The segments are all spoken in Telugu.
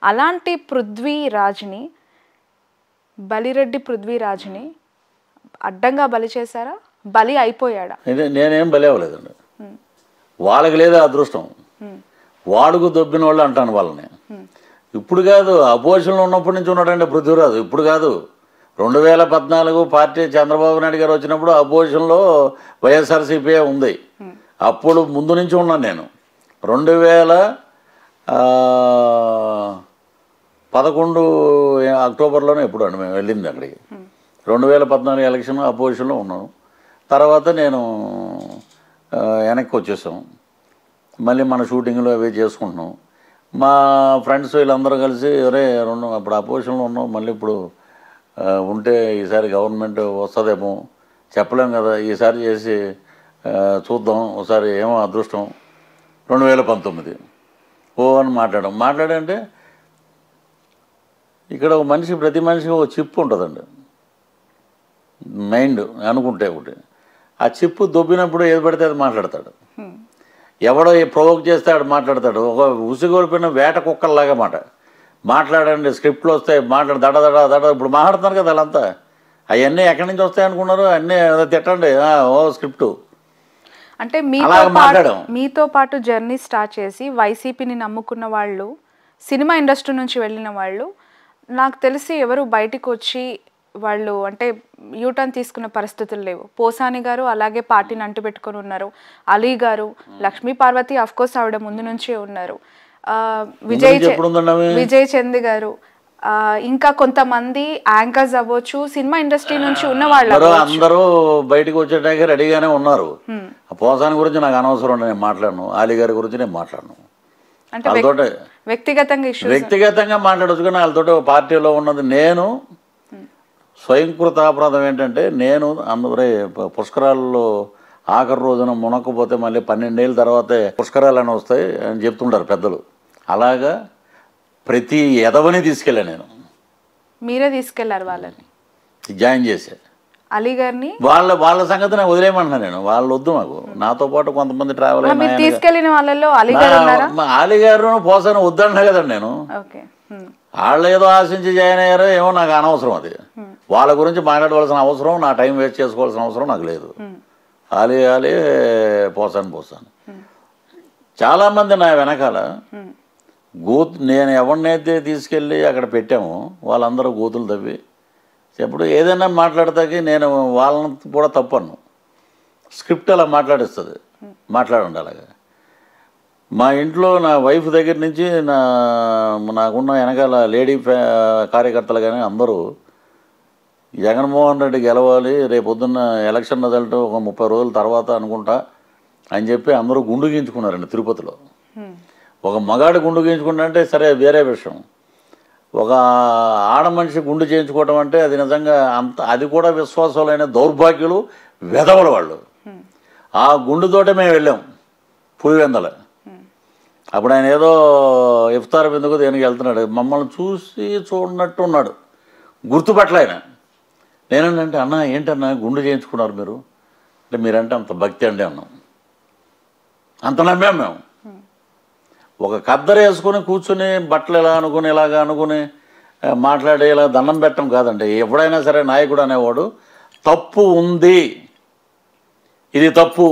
అలాంటి పృథ్వీరాజ్ని బలిరెడ్డి పృథ్వీరాజ్ని అడ్డంగా బలి చేశారా బలి అయిపోయాడా ఇది నేనేం బలి అవ్వలేదండి వాళ్ళకి లేదా అదృష్టం వాడుకు దొబ్బిన వాళ్ళు అంటాను వాళ్ళని ఇప్పుడు కాదు అపోజిషన్లో ఉన్నప్పటి నుంచి ఉన్నాడండి పృథ్వీరాజు ఇప్పుడు కాదు రెండు వేల పద్నాలుగు పార్టీ చంద్రబాబు నాయుడు గారు వచ్చినప్పుడు అపోజిషన్లో వైఎస్ఆర్సీపీ ఉంది అప్పుడు ముందు నుంచి ఉన్నాను నేను రెండు వేల ఆ, పదకొండు అక్టోబర్లోనే ఎప్పుడు అండి మేము వెళ్ళింది అక్కడికి రెండు వేల పద్నాలుగు ఎలక్షన్ అపోజిషన్లో ఉన్నాను తర్వాత నేను ఆ, వెనక్కి వచ్చేసాం మళ్ళీ మన షూటింగ్లు అవి చేసుకుంటున్నాం మా ఫ్రెండ్స్ వీళ్ళందరూ కలిసి ఒరే రెండు అప్పుడు అపోజిషన్లో ఉన్నాం మళ్ళీ ఇప్పుడు ఆ, ఉంటే ఈసారి గవర్నమెంట్ వస్తుందేమో చెప్పలేం కదా ఈసారి చేసి ఆ, చూద్దాం ఒకసారి ఏమో అదృష్టం రెండు వేల పంతొమ్మిది ఓ అని మాట్లాడడం మాట్లాడంటే ఇక్కడ ఒక మనిషి ప్రతి మనిషికి ఒక చిప్ ఉంటుందండి మైండ్ అనుకుంటే ఒకటి ఆ చిప్పు దొబ్బినప్పుడు ఏది పడితే అది మాట్లాడతాడు ఎవడో ప్రొవోక్ చేస్తే ఆడు మాట్లాడతాడు ఒక ఉసిగోడిపోయిన వేట కుక్కల్లాగా మాట మాట్లాడండి స్క్రిప్ట్లు వస్తాయి మాట్లాడు దడ దడ దడ ఇప్పుడు మాట్లాడుతున్నారు కదా వాళ్ళంతా అవన్నీ ఎక్కడి నుంచి వస్తాయి అనుకున్నారు అన్నీ ఏదో తిట్టండి ఆ, ఓ స్క్రిప్టు అంటే మీతో అలాగ పాటు మాట్లాడాం. మీతో పాటు జర్నీ స్టార్ట్ చేసి వైసీపీని నమ్ముకున్న వాళ్ళు సినిమా ఇండస్ట్రీ నుంచి వెళ్ళిన వాళ్ళు నాకు తెలిసి ఎవరు బయటికి వచ్చి వాళ్ళు అంటే యూటర్న్ తీసుకున్న పరిస్థితులు లేవు పోసాని గారు అలాగే పార్టీని అంటుపెట్టుకొని ఉన్నారు అలీ గారు లక్ష్మీ పార్వతి అఫ్ కోర్స్ ఆవిడ ముందు నుంచే ఉన్నారు ఆ, విజయ్ నుంచి చే- ఎప్పుడు ఉందండి ఆమె? విజయ్ చంద్ గారు ఆ, ఇంకా కొంతమంది యాంకర్స్ అవ్వచ్చు సినిమా ఇండస్ట్రీ నుంచి ఉన్న వాళ్ళు అందరూ అందరూ బయటకు వచ్చేటానికి రెడీగానే ఉన్నారు ఆ పోసాని గురించి నాకు అనవసరం నేను మాట్లాడను ఆలీ గారి గురించి నేను మాట్లాడను అంటే వ్యక్- వాళ్ళతోటే వ్యక్తిగతంగా ఇష్యూస్ వ్యక్తిగతంగా మాట్లాడొచ్చు కానీ వాళ్ళతో పార్టీలో ఉన్నది నేను స్వయంకృత అపరాధం ఏంటంటే నేను అందరూ పుష్కరాల్లో ఆఖరి రోజున మునక్కపోతే మళ్ళీ పన్నెండేళ్ళ తర్వాతే పుష్కరాలు అని వస్తాయి అని చెప్తుంటారు పెద్దలు అలాగా ప్రతి ఎదవని తీసుకెళ్ళా నేను మీరే తీసుకెళ్లారు వాళ్ళని జాయిన్ చేసే అలీ గారిని వాళ్ళ వాళ్ళ సంగతి నేను వదిలేయమంటున్నా నేను వాళ్ళు వద్దు మాకు నాతో పాటు కొంతమంది ట్రావెల్ ఆ, మీరు తీసుకెళ్లిన వాళ్ళలో అలీ గారు ఉన్నారా ఆలి గారు పోసాను వద్దన్నా కదండి నేను ఓకే హ్మ్. వాళ్ళు ఏదో ఆశించి జాయిన్ అయ్యారో ఏమో నాకు అనవసరం అది వాళ్ళ గురించి మాట్లాడవలసిన అవసరం నా టైం వేస్ట్ చేసుకోవాల్సిన అవసరం నాకు లేదు ఆలి ఆలి పోసాను పోసాను చాలామంది నా వెనకాల గోతు నేను ఎవరినైతే తీసుకెళ్ళి అక్కడ పెట్టామో వాళ్ళందరూ గోతులు తవ్వి ఎప్పుడు ఏదైనా మాట్లాడతాకి నేను వాళ్ళని కూడా తప్పను స్క్రిప్ట్ అలా మాట్లాడిస్తుంది మాట్లాడండి అలాగా మా ఇంట్లో నా వైఫ్ దగ్గర నుంచి నా నాకున్న వెనకాల లేడీ ఫ్యా కార్యకర్తలు కానీ అందరూ జగన్మోహన్ రెడ్డి గెలవాలి రేపు పొద్దున్న ఎలక్షన్ రిజల్ట్ ఒక ముప్పై రోజుల తర్వాత అనుకుంటా అని చెప్పి అందరూ గుండు గీయించుకున్నారండి తిరుపతిలో హ్మ్. ఒక మగాడు గుండు గీయించుకుంటే సరే వేరే విషయం ఒక ఆడ మనిషి గుండు చేయించుకోవటం అంటే అది నిజంగా అంత అది కూడా విశ్వాసాలైన దౌర్భాగ్యులు వెధవల వాళ్ళు ఆ గుండుతోటే మేము వెళ్ళాం పులివెందల అప్పుడు ఆయన ఏదో ఇఫ్తార్ బిందుకు దేనికి వెళ్తున్నాడు మమ్మల్ని చూసి చూడనట్టు ఉన్నాడు గుర్తుపట్టలే ఆయన నేనంటే అన్న ఏంటన్నా గుండు చేయించుకున్నారు మీరు అంటే మీరంటే అంత భక్తి అండి అన్నాం అంత నమ్మాం మేము ఒక కద్దరు వేసుకొని కూర్చుని బట్టలు ఇలా అనుకుని ఇలాగ అనుకుని ఆ, మాట్లాడి ఇలా దండం పెట్టడం కాదండి ఎప్పుడైనా సరే నాయకుడు అనేవాడు తప్పు ఉంది ఇది తప్పు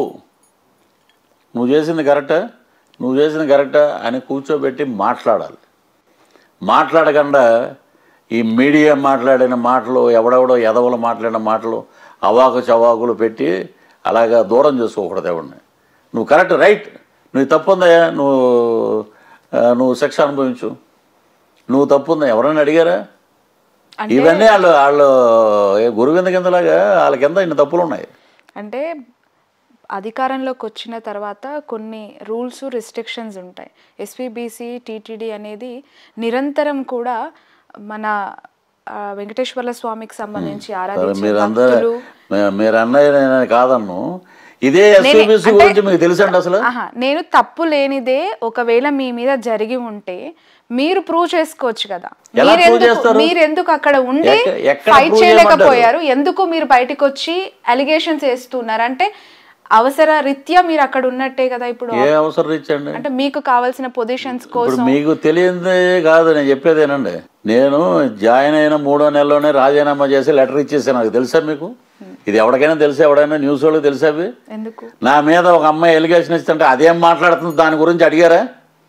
నువ్వు చేసింది కరెక్టా నువ్వు చేసింది కరెక్టా అని కూర్చోబెట్టి మాట్లాడాలి మాట్లాడకుండా ఈ మీడియా మాట్లాడిన మాటలు ఎవడెవడో ఎదవలు మాట్లాడిన మాటలు అవాకు చవాకులు పెట్టి అలాగా దూరం చేసుకోకూడదు ఎవరిని నువ్వు కరెక్ట్ రైట్ నువ్వు తప్పు ఉందయ్యా నువ్వు ఆ, నువ్వు శిక్ష అనుభవించు నువ్వు తప్పు ఉందా ఎవరైనా అడిగారా అంటే ఇవన్నీ వాళ్ళు వాళ్ళు ఏ గురువింద కిందలాగా వాళ్ళ కింద ఇన్ని తప్పులు ఉన్నాయి అంటే అధికారంలోకి వచ్చిన తర్వాత కొన్ని రూల్స్ రిస్ట్రిక్షన్స్ ఉంటాయి ఎస్పీబీసీ టీటీడీ అనేది నిరంతరం కూడా మన ఆ, వెంకటేశ్వర్ల స్వామికి సంబంధించి సరే ఆరాధించే మీరందరూ భక్తులు మీ- మీరు అన్నయ్య నేను కాదన్ను ఇదే నేనే- ఎస్పీబీసీ అంటే- గురించి మీకు తెలుసండి అసలు ఆహా నేను తప్పు లేనిదే ఒకవేళ మీ మీద జరిగి ఉంటే మీరు ప్రూవ్ చేసుకోవచ్చు కదా ఎలా prove మీరెందుకు చేస్తారు? మీరెందుకు అక్కడ ఉండి ఎక్క- ఎక్కడ ఫైట్ prove చేయలేకపోయారు ఎందుకు మీరు బయటకు వచ్చి అలిగేషన్స్ వేస్తున్నారు అంటే అవసర రీత్యా మీరు అక్కడ ఉన్నట్టే కదా ఇప్పుడు ఏ అవసరం ఇచ్చండి అంటే మీకు కావాల్సిన పొజిషన్స్ ఇప్పుడు కోసం మీకు తెలియంది కాదు నేను చెప్పేదేనండి నేను జాయిన్ అయిన మూడో నెలలోనే రాజీనామా చేసి లెటర్ ఇచ్చేసాను నాకు తెలుసా మీకు ఇది ఎవరికైనా తెలుసా ఎవడైనా న్యూస్ వాళ్ళకి తెలుసా అవి ఎందుకు నా మీద ఒక అమ్మాయి ఎలిగేషన్ ఇస్తుంటే అదేం మాట్లాడుతుంది దాని గురించి అడిగారా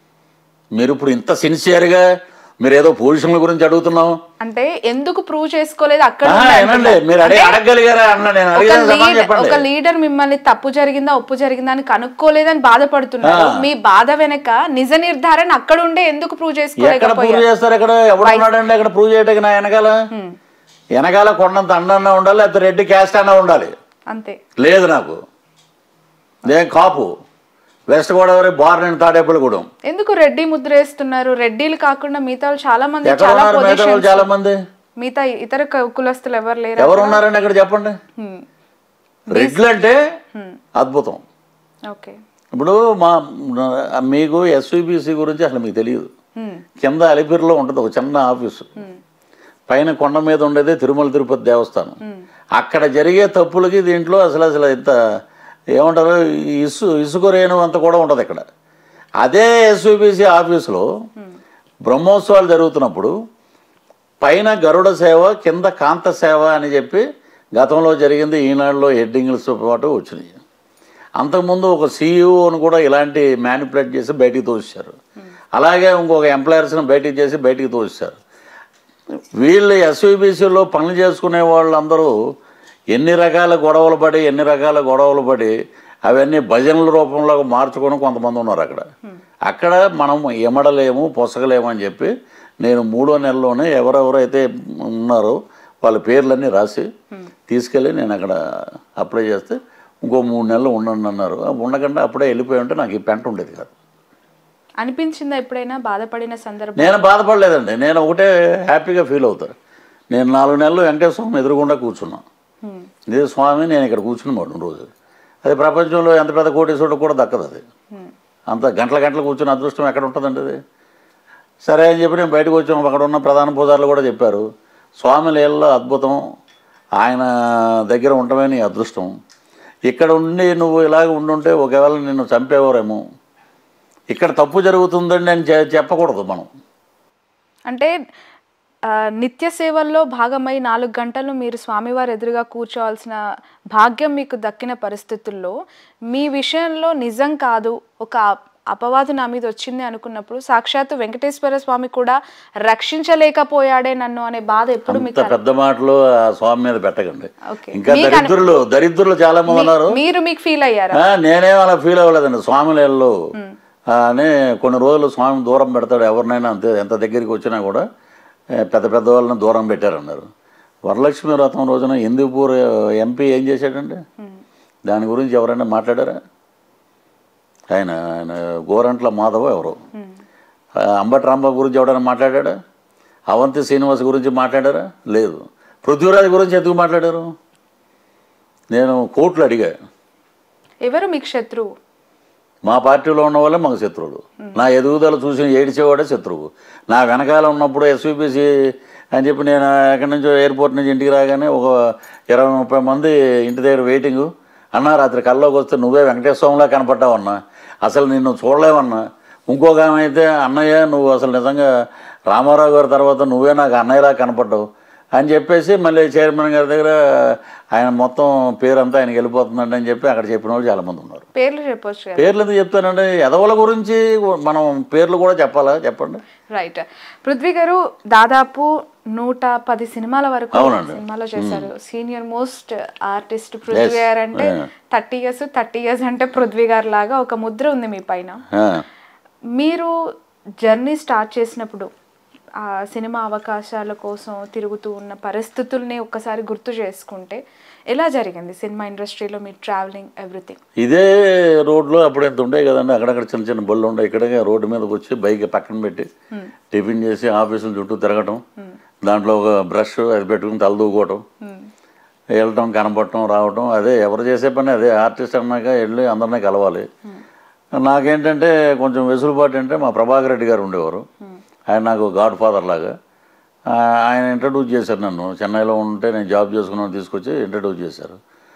మీరు ఇప్పుడు ఇంత సిన్సియర్గా మీరు ఏదో పొజిషన్ల గురించి అడుగుతున్నాం అంటే ఎందుకు ప్రూవ్ చేసుకోలేదు అక్కడ ఆ, ఉండి ఏనండి అంటున్నారు. మీరు అడిగి అడగగలిగారా అన్న నేను ఒక అడిగిన సమాధానం లీడర్ చెప్పండి ఒక లీడర్ మిమ్మల్ని తప్పు జరిగిందా ఒప్పు జరిగిందా అని కనుక్కోలేదని బాధపడుతున్నారు ఆ. మీ బాధ వెనక నిజ నిర్ధారణ అక్కడ ఉండే ఎందుకు ప్రూవ్ ఎక్కడ చేసుకోలేకపోయారు ప్రూవ్ చేస్తారు ఇక్కడ ఎవడు ఉన్నాడండి అక్కడ ప్రూవ్ చేయడానికి నా వెనకాల వెనకాల కొండంత అన్న ఉండాలి లేకపోతే రెడ్డి క్యాస్ట్ అన్న ఉండాలి అంతే లేదు నాకు నేను కాపు వెస్ట్ గోదావరి బార్నెన్ తాడేపల్లిగూడెం ఎందుకు రెడ్డి ముద్ర వేస్తున్నారు రెడ్డిలు కాకుండా మిగతా వాళ్ళు చాలా మంది ఎక్కడ చాలా ఉన్నారు మిగతా వాళ్ళు పొజిషన్స్ చాలా మంది మిగతా ఇతర కు- కులస్తులు ఎవరు లేరు ఎవరు ఉన్నారండి అక్కడ చెప్పండి హ్మ్. రెడ్లు అంటే అద్భుతం ఓకే ఇప్పుడు మా మీకు ఎస్విబిసి గురించి అసలు మీకు తెలియదు హ్మ్. కింద అలిపిరిలో ఉంటుంది ఒక చిన్న ఆఫీసు పైన కొండ మీద ఉండేది తిరుమల తిరుపతి దేవస్థానం అక్కడ జరిగే తప్పులకి దీంట్లో అసలు అసలు ఇంత ఏమంటారు ఇసు ఇసుక రేణు అంత కూడా ఉంటుంది ఇక్కడ అదే ఎస్విబిసి ఆఫీసులో బ్రహ్మోత్సవాలు జరుగుతున్నప్పుడు పైన గరుడ సేవ కింద కాంత సేవ అని చెప్పి గతంలో జరిగింది ఈనాడులో హెడ్డింగ్లతో పాటు వచ్చినాయి అంతకుముందు ఒక సీఈఓని కూడా ఇలాంటి మ్యానిపులేట్ చేసి బయటికి తోసారు అలాగే ఇంకొక ఎంప్లాయర్స్ని బయటికి చేసి బయటికి తోసారు వీళ్ళు ఎస్వీబీసీలో పనులు చేసుకునే వాళ్ళందరూ ఎన్ని రకాల గొడవలు పడి ఎన్ని రకాల గొడవలు పడి అవన్నీ భజనల రూపంలో మార్చుకొని కొంతమంది ఉన్నారు అక్కడ అక్కడ మనం ఎమడలేము పొసగలేము అని చెప్పి నేను మూడో నెలలోనే ఎవరెవరైతే ఉన్నారో వాళ్ళ పేర్లన్నీ రాసి తీసుకెళ్ళి నేను అక్కడ అప్లై చేస్తే ఇంకో మూడు నెలలు ఉండండి అన్నారు ఉండకుండా అప్పుడే వెళ్ళిపోయి ఉంటే నాకు ఈ పెంట ఉండేది కాదు అనిపించిందా ఎప్పుడైనా బాధపడిన సందర్భం నేను బాధపడలేదండి నేను ఒకటే హ్యాపీగా ఫీల్ అవుతాను నేను నాలుగు నెలలు వెంకటేశ్వర స్వామి ఎదురుగుండా కూర్చున్నా హ్మ్. ఇదే స్వామి నేను ఇక్కడ కూర్చుని మాట రోజు అది ప్రపంచంలో ఎంత పెద్ద కోటేశ్వరుడు కూడా దక్కదు అది హ్మ్. అంత గంటల గంటలు కూర్చుని అదృష్టం ఎక్కడ ఉంటుందండి అది సరే అని చెప్పి నేను బయటకు వచ్చాము అక్కడ ఉన్న ప్రధాన పూజారులు కూడా చెప్పారు స్వామి లీలలో అద్భుతం ఆయన దగ్గర ఉండటమే నీ అదృష్టం ఇక్కడ ఉండి నువ్వు ఇలాగ ఉండుంటే ఒకవేళ నిన్ను చంపేవారేమో ఇక్కడ తప్పు జరుగుతుందని నేను చె- చెప్పకూడదు మనం అంటే ఆ, నిత్య సేవల్లో భాగమై నాలుగు గంటలు మీరు స్వామివారి ఎదురుగా కూర్చోవాల్సిన భాగ్యం మీకు దక్కిన పరిస్థితుల్లో మీ విషయంలో నిజం కాదు ఒక అప- అపవాదు నా మీద వచ్చింది అనుకున్నప్పుడు సాక్షాత్తు వెంకటేశ్వర స్వామి కూడా రక్షించలేకపోయాడే నన్ను అనే బాధ ఎప్పుడు అంత మీకు పెద్ద మాటలు ఆ స్వామి మీద పెట్టకండి ఓకే ఇంకా దరిద్రులు దరిద్రులు చాలా మంది ఉన్నారు మీరు మీకు ఫీల్ అయ్యారా ఆ, నేనేం అలా ఫీల్ అవ్వలేదండి స్వామిలేళ్ళు అని కొన్ని రోజులు స్వామి దూరం పెడతాడు ఎవరినైనా అంతే ఎంత దగ్గరికి వచ్చినా కూడా ఏ, పెద్ద పెద్ద వాళ్ళని దూరం పెట్టారన్నారు వరలక్ష్మి వ్రతం రోజున హిందూపూర్ ఎంపీ ఏం చేశాడండి దాని గురించి ఎవరైనా మాట్లాడారా ఆయన ఆయన గోరంట్ల మాధవ ఎవరు ఆ, అంబటి రాంబాబు గురించి ఎవరైనా మాట్లాడాడా అవంతి శ్రీనివాస్ గురించి మాట్లాడారా లేదు పృథ్వీరాజ్ గురించి ఎందుకు మాట్లాడారు నేను కోర్టులు అడిగా ఎవరు మీకు శత్రువు మా పార్టీలో ఉన్న వాళ్ళే మాకు శత్రువులు నా ఎదుగుదల చూసి ఏడిచేవాడే శత్రువు నా వెనకాల ఉన్నప్పుడు ఎస్విపిసి అని చెప్పి నేను ఎక్కడి నుంచో ఎయిర్పోర్ట్ నుంచి ఇంటికి రాగానే ఒక ఇరవై ముప్పై మంది ఇంటి దగ్గర వెయిటింగు అన్నా రాత్రి కల్లోకి వస్తే నువ్వే వెంకటేశ్వరంలా కనపడ్డావన్నా అసలు నిన్ను చూడలేవన్నా ఇంకొక ఆమె అయితే అన్నయ్య నువ్వు అసలు నిజంగా రామారావు గారి తర్వాత నువ్వే నాకు అన్నయ్యలా కనపడ్డావు అని చెప్పేసి మళ్ళీ చైర్మన్ గారి దగ్గర ఆయన మొత్తం పేరంతా ఆయనకి వెళ్ళిపోతుందండి అని చెప్పి అక్కడ చెప్పిన వాళ్ళు చాలామంది ఉన్నారు పేర్లు చెప్పొచ్చు కదా పేర్లు ఎందుకు చెప్తానండి ఎదవల గురించి మనం పేర్లు కూడా చెప్పాలా చెప్పండి రైట్ పృథ్వీ గారు దాదాపు నూట పది సినిమాల వరకు అవునండి. సినిమాలో చేశారు సీనియర్ మోస్ట్ ఆర్టిస్ట్ పృథ్వీ గారు అంటే థర్టీ ఇయర్స్ థర్టీ ఇయర్స్ అంటే పృథ్వీ గారు లాగా ఒక ముద్ర ఉంది మీ పైన ఆ, మీరు జర్నీ స్టార్ట్ చేసినప్పుడు ఆ సినిమా అవకాశాల కోసం తిరుగుతూ ఉన్న పరిస్థితుల్ని ఒక్కసారి గుర్తు చేసుకుంటే ఎలా జరిగింది సినిమా ఇండస్ట్రీలో మీ ట్రావెలింగ్ ఎవ్రీథింగ్ ఇదే రోడ్లో అప్పుడు ఎంత ఉండే కదండి అక్కడక్కడ చిన్న చిన్న బళ్ళు ఉండే ఇక్కడే రోడ్డు మీదకి వచ్చి బైక్ పక్కన పెట్టి టిఫిన్ చేసి ఆఫీసుల చుట్టూ తిరగటం దాంట్లో ఒక బ్రష్ అది పెట్టుకుని తలదూకోవటం వెళ్ళటం కనపడటం రావటం అదే ఎవరు చేసే పని అదే ఆర్టిస్ట్ అన్నాక వెళ్ళి అందరినీ కలవాలి నాకేంటంటే కొంచెం వెసులుబాటు అంటే మా ప్రభాకర్ రెడ్డి గారు ఉండేవారు ఆయన నాకు గాడ్ ఫాదర్ లాగా ఆ, ఆయన ఇంట్రడ్యూస్ చేశారు నన్ను చెన్నైలో ఉంటే నేను జాబ్ చేసుకున్నాను తీసుకొచ్చి ఇంట్రడ్యూస్ చేశారు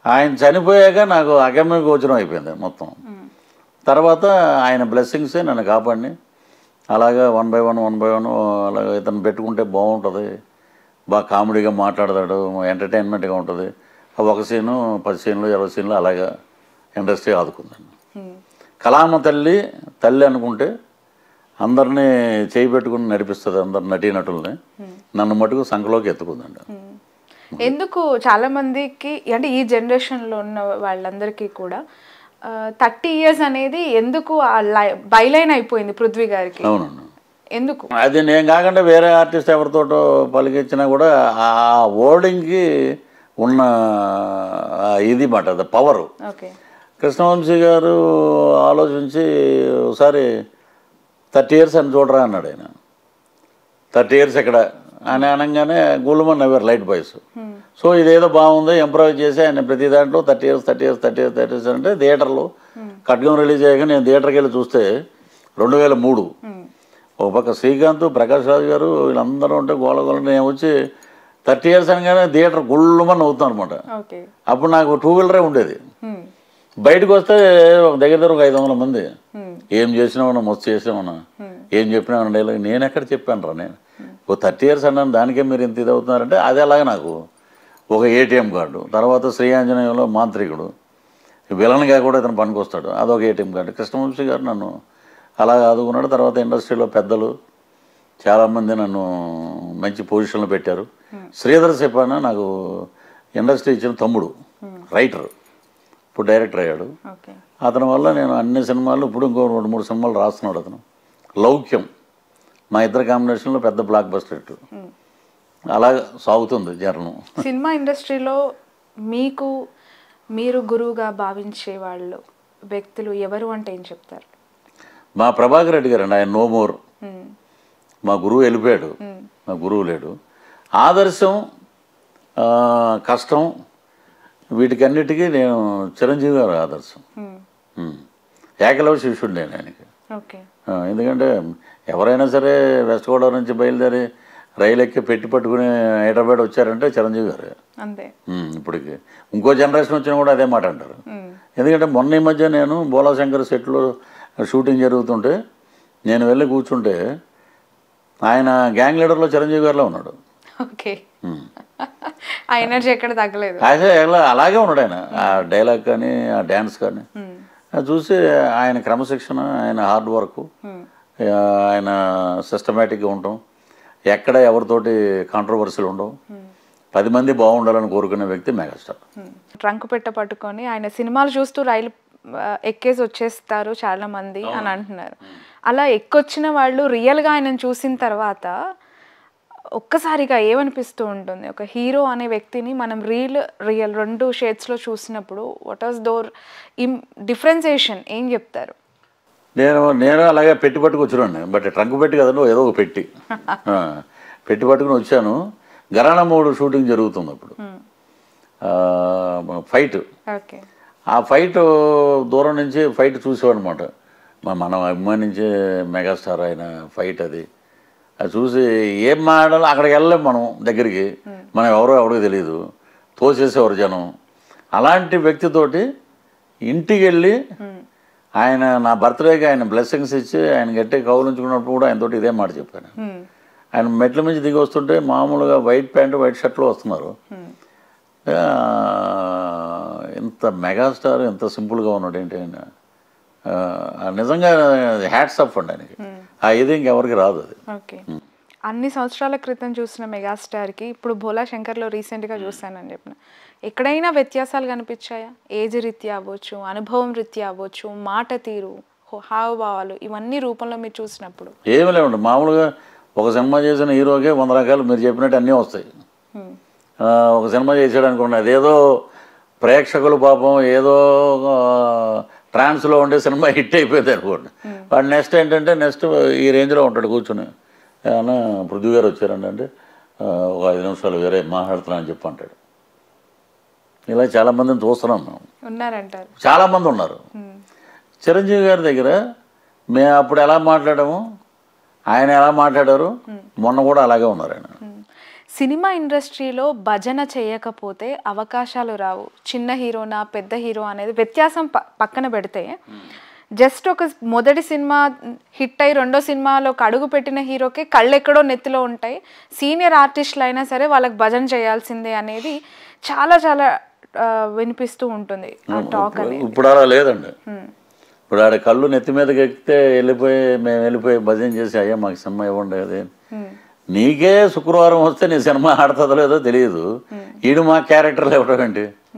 ఆయన చనిపోయాక నాకు అగమ్య గోచరం అయిపోయింది మొత్తం తర్వాత ఆయన బ్లెస్సింగ్సే నన్ను కాపాడిని అలాగా one by one one by one అలాగ ఇతను పెట్టుకుంటే బాగుంటుంది బాగా కామెడీగా మాట్లాడతాడు ఎంటర్టైన్మెంట్గా ఉంటుంది ఆ ఒక సీను పది సీన్లు ఇరవై సీన్లు అలాగా ఇండస్ట్రీ ఆదుకుందండి కళామ తల్లి తల్లి అనుకుంటే అందరినీ చేయి పెట్టుకుని నడిపిస్తుంది అందరు నటీనటుల్ని నన్ను మటుకు సంఖలోకి ఎత్తుకుందండి ఎందుకు చాలా మందికి అంటే ఈ జనరేషన్లో ఉన్న వాళ్ళందరికీ కూడా థర్టీ ఇయర్స్ అనేది ఎందుకు బైలైన్ అయిపోయింది పృథ్వీ గారికి అవునండి ఎందుకు అది నేను కాకుండా వేరే ఆర్టిస్ట్ ఎవరితోటో పలికించినా కూడా ఆ వర్డింగ్కి ఉన్న ఆ ఇది మాట అది పవరు ఓకే కృష్ణవంశీ గారు ఆలోచించి ఒకసారి థర్టీ ఇయర్స్ అని చూడరా అన్నాడు ఆయన థర్టీ ఇయర్స్ ఎక్కడ అని అనగానే గుళ్ళమని నవ్వారు లైట్ బాయ్స్ సో ఇదేదో బాగుంది ఎంప్రూవ్ చేసి ఆయన ప్రతి దాంట్లో thirty years thirty years thirty years thirty years అంటే థియేటర్లో ఖడ్గం రిలీజ్ అయ్యాక నేను థియేటర్కి వెళ్ళి చూస్తే రెండు వేల మూడు ఒక పక్క శ్రీకాంత్ ప్రకాష్ రాజు గారు వీళ్ళందరూ ఉంటే గోల గోల నేను వచ్చి థర్టీ ఇయర్స్ అనగానే థియేటర్ గుళ్ళమని అవుతాను అనమాట ఓకే అప్పుడు నాకు టూ వీలరే ఉండేది బయటకు వస్తే ఒక దగ్గర దగ్గర ఒక ఐదు వందల మంది ఏం చేసినామన్నా మస్తు చేసినామన్నా ఏం చెప్పినామన్నా డైలాగ్ నేను ఎక్కడ చెప్పాను రా నేను ఓ థర్టీ ఇయర్స్ అన్నాను దానికే మీరు ఇంత ఇది అవుతున్నారంటే అది అలాగే నాకు ఒక ఏటీఎం కార్డు తర్వాత శ్రీ ఆంజనేయంలో మాంత్రికుడు విలన్గా కూడా ఇతను పనికొస్తాడు అదొక ఏటీఎం కార్డు కృష్ణవంశీ గారు నన్ను అలా ఆదుకున్నాడు తర్వాత ఇండస్ట్రీలో పెద్దలు చాలామంది నన్ను మంచి పొజిషన్లో పెట్టారు శ్రీధర్ చెప్పాన నాకు ఇండస్ట్రీ ఇచ్చిన తమ్ముడు రైటర్ ఇప్పుడు డైరెక్టర్ అయ్యాడు ఓకే అతని వల్ల నేను అన్ని సినిమాలు ఇప్పుడు ఇంకో రెండు మూడు సినిమాలు రాస్తున్నాడు అతను లౌక్యం మా ఇద్దరు కాంబినేషన్లో పెద్ద బ్లాక్ బస్టర్ హిట్ అలా సాగుతుంది జర్నం సినిమా ఇండస్ట్రీలో మీకు మీరు గురువుగా భావించే వాళ్ళు వ్యక్తులు ఎవరు అంటే ఏం చెప్తారు మా ప్రభాకర్ రెడ్డి గారు అండి ఆయన నో మోర్ మ్మ్. మా గురువు వెళ్ళిపోయాడు మా గురువు లేడు ఆదర్శం ఆ, కష్టం వీటికన్నిటికీ నేను చిరంజీవి గారు ఆదర్శం మ్మ్. ఉమ్. ఏకలవ శిష్యుడు నేను ఆయనకి ఓకే ఆ, ఎందుకంటే ఎవరైనా సరే వెస్ట్ గోదావరి నుంచి బయలుదేరి రైలు ఎక్కి పెట్టి పట్టుకుని హైదరాబాద్ వచ్చారంటే చిరంజీవి గారు అంతే ఇప్పటికి ఇంకో జనరేషన్ వచ్చినా కూడా అదే మాట అంటారు మ్మ్. ఎందుకంటే మొన్న ఈ మధ్య నేను బోలాశంకర్ సెట్లో షూటింగ్ జరుగుతుంటే నేను వెళ్ళి కూర్చుంటే ఆయన గ్యాంగ్ లీడర్లో చిరంజీవి గారిలో ఉన్నాడు ఓకే ఆ ఎనర్జీ ఎక్కడ తగ్గలేదు అయితే ఎలా- అలాగే ఉన్నాడు ఆయన ఆ డైలాగ్ కానీ ఆ డ్యాన్స్ కానీ మ్మ్. అది చూసి ఆయన క్రమశిక్షణ ఆయన హార్డ్ వర్క్ మ్మ్. ఆయన సిస్టమేటిక్గా ఉండటం ఎక్కడ ఎవరితోటి కాంట్రవర్సీలు ఉండవు పది మంది బాగుండాలని కోరుకునే వ్యక్తి మెగాస్టార్ మ్మ్. ట్రంక్ పెట్ట పట్టుకొని ఆయన సినిమాలు చూస్తూ రైలు ఆ, ఎక్కేసి వచ్చేస్తారు చాలా మంది అని అంటున్నారు అలా ఎక్కొచ్చిన వాళ్ళు రియల్గా ఆయనను చూసిన తర్వాత ఒక్కసారిగా ఏమనిపిస్తూ ఉంటుంది ఒక హీరో అనే వ్యక్తిని మనం రియల్ రియల్ రెండు షేడ్స్లో చూసినప్పుడు what was there in differentiation ఏం చెప్తారు నేను నేను అలాగే పెట్టి పట్టుకు వచ్చాను బట్ ట్రంక్ పెట్టి కదండి ఏదో ఒక పెట్టి ఆ, పెట్టి పట్టుకుని వచ్చాను గరాణ మూడు షూటింగ్ జరుగుతుంది అప్పుడు ఫైట్ ఓకే ఆ ఫైట్ దూరం నుంచి ఫైట్ చూసేవాడనమాట మనం అభిమానించే మెగాస్టార్ ఆయన ఫైట్ అది అది చూసి ఏం మాడాలో అక్కడికి వెళ్ళలేం మనం దగ్గరికి మనం ఎవరో ఎవరికి తెలియదు తోసేసేవారు జనం అలాంటి వ్యక్తితోటి ఇంటికి వెళ్ళి ఆయన నా బర్త్డేకి ఆయన బ్లెస్సింగ్స్ ఇచ్చి ఆయన గట్టి కౌలించుకున్నప్పుడు కూడా ఆయనతోటి ఇదే మాట చెప్పాను ఆయన మెట్ల నుంచి దిగి వస్తుంటే మామూలుగా వైట్ ప్యాంటు వైట్ షర్ట్లో వస్తున్నారు ఆ, ఇంత మెగాస్టార్ ఎంత సింపుల్గా ఉన్నాడు ఏంటి ఆయన ఆ, నిజంగా హ్యాట్స్ అప్ అండి ఆయనకి ఆ ఇది ఇంకెవరికి రాదు అది ఓకే అన్ని సంవత్సరాల క్రితం చూసిన మెగాస్టార్కి ఇప్పుడు భోలా శంకర్లో రీసెంట్గా చూశానని చెప్పిన ఎక్కడైనా వ్యత్యాసాలు కనిపించాయా ఏజ్ రీత్యా అవ్వచ్చు అనుభవం రీత్యా అవ్వచ్చు మాట తీరు హో- హావభావాలు ఇవన్నీ రూపంలో మీరు చూసినప్పుడు ఏమి లేవండి మామూలుగా ఒక సినిమా చేసిన హీరోకే వంద రకాలు మీరు చెప్పినట్టు అన్నీ వస్తాయి హ్మ్. ఆ, ఒక సినిమా చేసాడు అనుకోండి అదేదో ప్రేక్షకులు పాపం ఏదో ఆ, ట్రాన్స్లో ఉండే సినిమా హిట్ అయిపోయింది అనుకోండి వాడు నెక్స్ట్ ఏంటంటే నెక్స్ట్ ఈ రేంజ్లో ఉంటాడు కూర్చుని ఏమన్నా పృథ్వీ గారు వచ్చారండి అంటే ఆ, ఒక ఐదు నిమిషాలు వేరే మాట్లాడుతున్నాను అని చెప్పి అంటాడు ఇలా చాలామందిని చూస్తున్నాం మేము ఉన్నారంటారు చాలామంది ఉన్నారు హ్మ్. చిరంజీవి గారి దగ్గర మేము అప్పుడు ఎలా మాట్లాడాము ఆయన ఎలా మాట్లాడారు మొన్న కూడా అలాగే ఉన్నారు ఆయన హ్మ్. సినిమా ఇండస్ట్రీలో భజన చేయకపోతే అవకాశాలు రావు చిన్న హీరోనా పెద్ద హీరో అనేది వ్యత్యాసం ప- పక్కన పెడితే జస్ట్ ఒక మొదటి సినిమా హిట్ అయి రెండో సినిమాలో ఒక అడుగు పెట్టిన హీరోకి కళ్ళు ఎక్కడో నెత్తిలో ఉంటాయి సీనియర్ ఆర్టిస్టులు అయినా సరే వాళ్ళకి భజన చేయాల్సిందే అనేది చాలా చాలా ఆ, వినిపిస్తూ ఉంటుంది ఆ టాక్ అనేది ఇప్పుడు అలా లేదండి ఇప్పుడు ఆడ కళ్ళు నెత్తి మీదకి ఎక్కితే వెళ్ళిపోయి మేము వెళ్ళిపోయి భజన చేసి అయ్యా మాకు సినిమా ఇవ్వండి అదే నీకే శుక్రవారం వస్తే నీ సినిమా ఆడుతుందో లేదో తెలియదు ఈడు మా క్యారెక్టర్లు ఇవ్వడం ఏంటి